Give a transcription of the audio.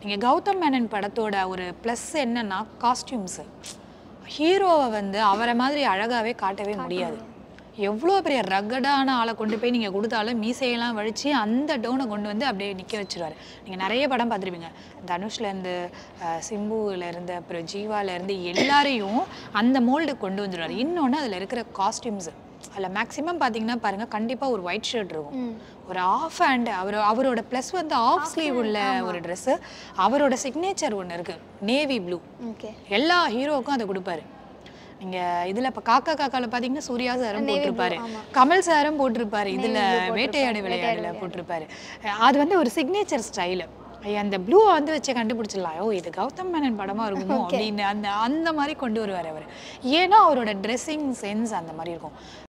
நீங்கள் கௌதம் மேனன் படத்தோட ஒரு ப்ளஸ் என்னன்னா காஸ்டியூம்ஸு ஹீரோவை வந்து அவரை மாதிரி அழகாகவே காட்டவே முடியாது எவ்வளோ பெரிய ரகடான ஆளை கொண்டு போய் நீங்கள் கொடுத்தாலும் மீசையெல்லாம் வழித்து அந்த டோனை கொண்டு வந்து அப்படியே நிற்க வச்சிருவாரு நீங்கள் நிறைய படம் பார்த்துருப்பீங்க தனுஷ்லேருந்து சிம்புலேருந்து அப்புறம் ஜீவாலேருந்து எல்லாரையும் அந்த மோல்டு கொண்டு வந்துடுவார் இன்னொன்று அதில் இருக்கிற காஸ்டியூம்ஸு அதில் மேக்ஸிமம் பார்த்தீங்கன்னா பாருங்கள் கண்டிப்பாக ஒரு ஒயிட் ஷர்ட் இருக்கும் ஒரு ஆஃப் ஹேண்ட் அவர் அவரோட ப்ளஸ் வந்து ஆஃப் ஸ்லீவ் உள்ள ஒரு ட்ரெஸ்ஸு அவரோட சிக்னேச்சர் ஒன்று இருக்குது நேவி ப்ளூ ஓகே எல்லா ஹீரோவுக்கும் அதை கொடுப்பாரு நீங்க இதுல இப்ப காக்கா காக்கால பாத்தீங்கன்னா சூர்யா சாரும் போட்டிருப்பாரு கமல் சாரும் போட்டிருப்பாரு இதுல வேட்டையாடு விளையாடுல போட்டிருப்பாரு அஹ் அது வந்து ஒரு சிக்னேச்சர் ஸ்டைலு அந்த ப்ளூ வந்து வச்சு கண்டுபிடிச்சிடலாம் ஓ இது கௌதம் மேனன் படமா இருக்குமோ அப்படின்னு அந்த அந்த மாதிரி கொண்டு வருவார் அவர் ஏன்னா அவரோட ட்ரெஸ்ஸிங் சென்ஸ் அந்த மாதிரி இருக்கும்